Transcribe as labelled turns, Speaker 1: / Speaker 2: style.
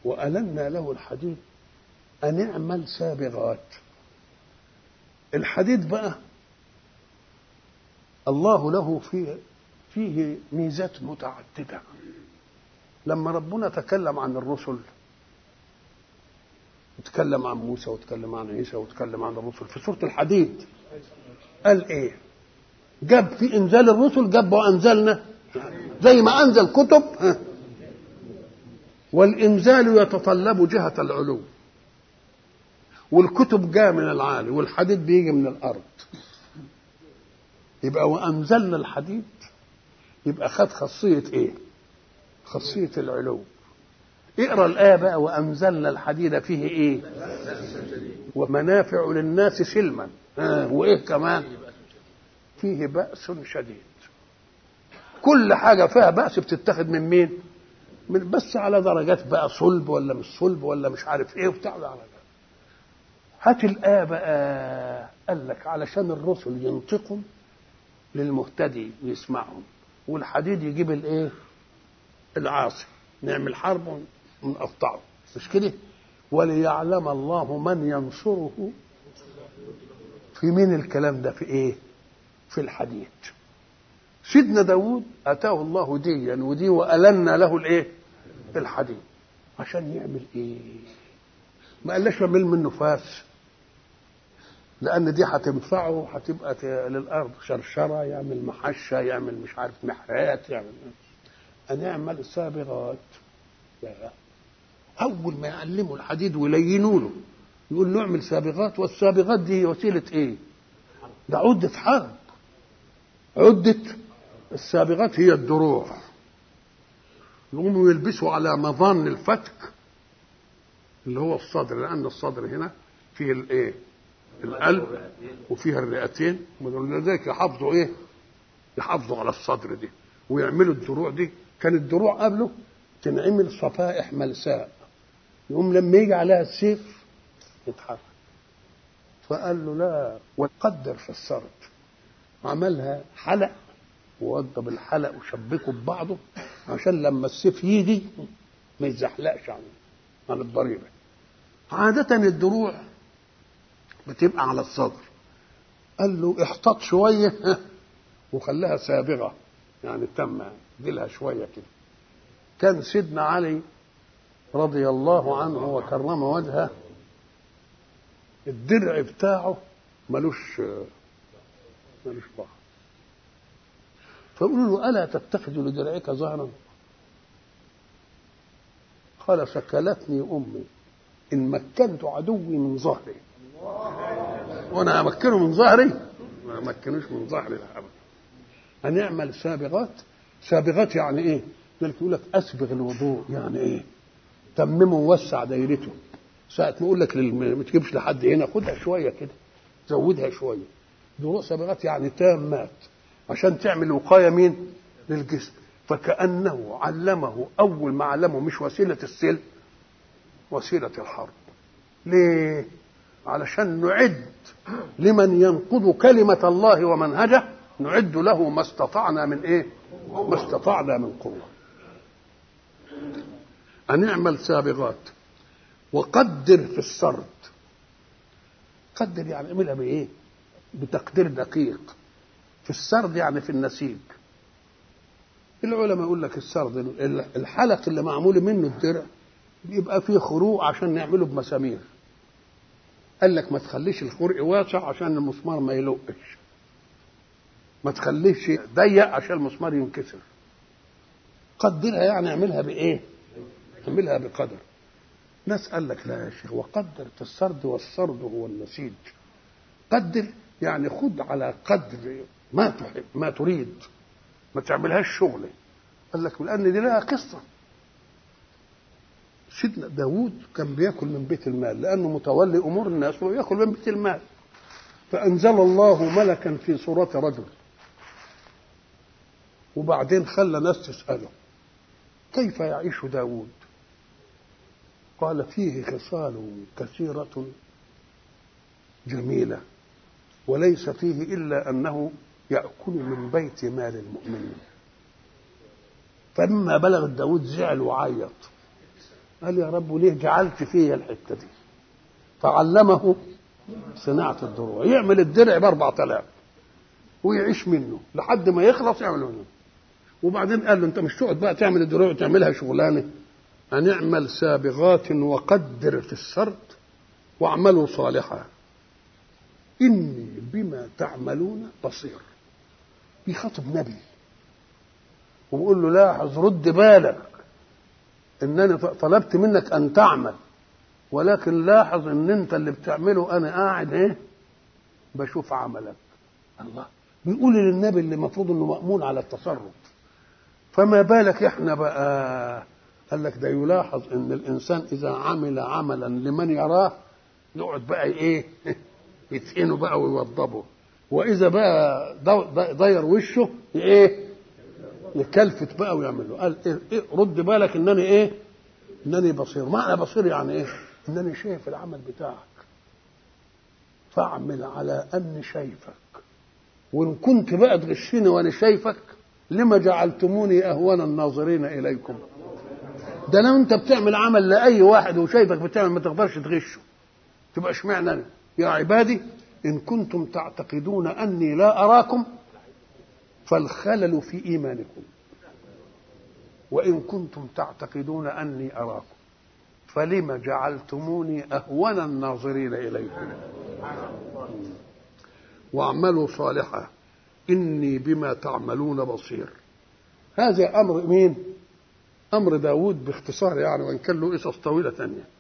Speaker 1: وألنا له الحديد أن اعمل سابغات الحديد بقى الله له فيه فيه ميزات متعددة لما ربنا تكلم عن الرسل وتكلم عن موسى وتكلم عن عيسى وتكلم عن الرسل في سورة الحديد قال ايه جاب في انزال الرسل جاب وانزلنا زي ما انزل كتب ها. والانزال يتطلب جهة العلو والكتب جاء من العالي والحديد بيجي من الارض يبقى وانزلنا الحديد يبقى خد خاصية ايه خاصية العلو اقرا الآية بقى وأنزلنا الحديد فيه إيه؟ ومنافع للناس سلما آه وإيه كمان؟ فيه بأس شديد كل حاجة فيها بأس بتتخذ من مين؟ من بس على درجات بقى صلب ولا مش صلب ولا مش عارف إيه وبتاع على هات الآية بقى قال لك علشان الرسل ينطقوا للمهتدي ويسمعهم والحديد يجيب الايه؟ العاصي نعمل حرب ونقطعه مش كده وليعلم الله من ينصره في مين الكلام ده في ايه في الحديد سيدنا داود اتاه الله ديا ودي والنا له الايه الحديد عشان يعمل ايه ما قالش اعمل منه فاس لان دي هتنفعه هتبقى للارض شرشره يعمل محشه يعمل مش عارف محرات يعمل ان يعمل سابغات اول ما يعلموا الحديد ويلينوا له يقول له اعمل سابغات والسابغات دي وسيله ايه ده عده حرب عده السابغات هي الدروع يقوموا يلبسوا على مظان الفتك اللي هو الصدر لان الصدر هنا فيه الايه القلب وفيها الرئتين ولذلك يحافظوا ايه يحافظوا على الصدر دي ويعملوا الدروع دي كان الدروع قبله تنعمل صفائح ملساء يقوم لما يجي عليها السيف يتحرك فقال له لا وقدر في السرد عملها حلق ووضب الحلق وشبكه ببعضه عشان لما السيف يجي ما يتزحلقش عن عن الضريبه عادة الدروع بتبقى على الصدر قال له احتاط شوية وخلاها سابغة يعني تم ديلها شوية كده كان سيدنا علي رضي الله عنه وكرم وجهه الدرع بتاعه ملوش ملوش بعض فقولوا له ألا تتخذ لدرعك ظهرا قال سكلتني أمي إن مكنت عدوي من ظهري وأنا أمكنه من ظهري ما أمكنوش من ظهري لا أبدا أن يعمل سابغات سابغات يعني إيه؟ ذلك يقول لك أسبغ الوضوء يعني إيه؟ تممه ووسع دايرته ساعة ما يقول لك ما تجيبش لحد هنا خدها شوية كده زودها شوية دروع سابغات يعني تامات عشان تعمل وقاية مين؟ للجسم فكأنه علمه أول ما علمه مش وسيلة السلم وسيلة الحرب ليه؟ علشان نعد لمن ينقض كلمة الله ومنهجه نعد له ما استطعنا من ايه؟ ما استطعنا من قوة. أن اعمل سابغات وقدر في السرد. قدر يعني اعملها بإيه؟ بتقدير دقيق. في السرد يعني في النسيج. العلماء يقول لك السرد الحلق اللي معمول منه الدرع بيبقى فيه خروق عشان نعمله بمسامير. قال لك ما تخليش الخرق واسع عشان المسمار ما يلقش. ما تخليش ضيق عشان المسمار ينكسر قدرها يعني اعملها بايه اعملها بقدر ناس قال لك لا يا شيخ وقدر في السرد والسرد هو النسيج قدر يعني خد على قدر ما تحب ما تريد ما تعملهاش شغل قال لك لان دي لها قصه سيدنا داوود كان بياكل من بيت المال لانه متولي امور الناس وياكل من بيت المال فانزل الله ملكا في صوره رجل وبعدين خلى ناس تسأله كيف يعيش داود قال فيه خصال كثيرة جميلة وليس فيه إلا أنه يأكل من بيت مال المؤمنين فلما بلغ داود زعل وعيط قال يا رب ليه جعلت فيا الحته دي فعلمه صناعه الدروع يعمل الدرع ب 4000 ويعيش منه لحد ما يخلص يعمل منه وبعدين قال له انت مش تقعد بقى تعمل الدروع وتعملها شغلانه ان اعمل سابغات وقدر في السرد واعملوا صالحا اني بما تعملون بصير بيخاطب نبي وبيقول له لاحظ رد بالك انني طلبت منك ان تعمل ولكن لاحظ ان انت اللي بتعمله انا قاعد ايه بشوف عملك الله بيقول للنبي اللي المفروض انه مامون على التصرف فما بالك احنا بقى قال لك ده يلاحظ ان الانسان اذا عمل عملا لمن يراه يقعد بقى ايه يتقنه بقى ويوضبه واذا بقى ضير وشه ايه يكلفت بقى ويعمل له قال إيه, إيه رد بالك انني ايه انني بصير معنى بصير يعني ايه انني شايف العمل بتاعك فاعمل على اني شايفك وان كنت بقى تغشني وانا شايفك لما جعلتموني اهون الناظرين اليكم ده لو انت بتعمل عمل لاي واحد وشايفك بتعمل ما تقدرش تغشه تبقى اشمعنى انا يا عبادي ان كنتم تعتقدون اني لا اراكم فالخلل في ايمانكم وان كنتم تعتقدون اني اراكم فلم جعلتموني اهون الناظرين اليكم واعملوا صالحا اني بما تعملون بصير هذا امر مين امر داود باختصار يعني وان كان له قصص طويله ثانيه